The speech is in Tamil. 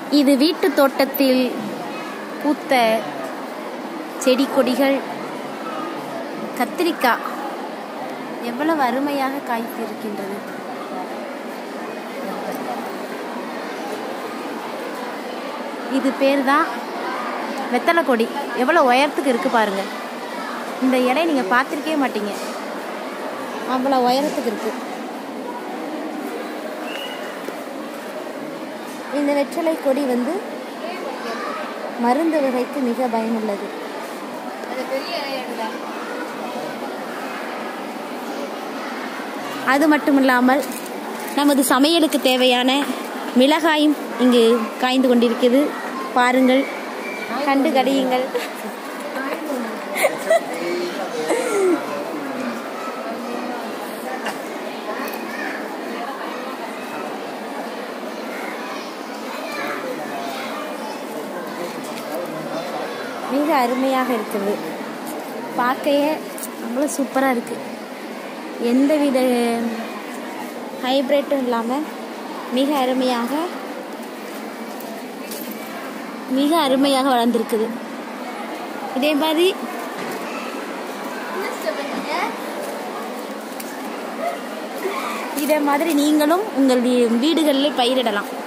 இது வீட்டு தோட்டத்தில் பூத்த செடி கொடிகள் கத்திரிக்காய் எவ்வளவு அருமையாக காய்த்து இருக்கின்றது இது பேர் தான் வெத்தலை கொடி எவ்வளோ உயரத்துக்கு இருக்கு பாருங்க இந்த இலையை நீங்கள் பார்த்துருக்கவே மாட்டீங்க அவ்வளோ உயரத்துக்கு இருக்கு இந்த வெற்றிலை கொடி வந்து மருந்து வகைக்கு மிக பயனுள்ளது அது மட்டும் இல்லாமல் நமது சமையலுக்கு தேவையான மிளகாயும் இங்கு காய்ந்து கொண்டிருக்கிறது பாருங்கள் கண்டு கடியுங்கள் மிக அருமையாக இருக்குது பார்க்கையே அவ்வளோ சூப்பராக இருக்குது எந்த வித ஹைப்ரிட்டும் இல்லாமல் மிக அருமையாக மிக அருமையாக வளர்ந்துருக்குது இதே மாதிரி இதே மாதிரி நீங்களும் உங்கள் வீ- வீடுகளில் பயிரிடலாம்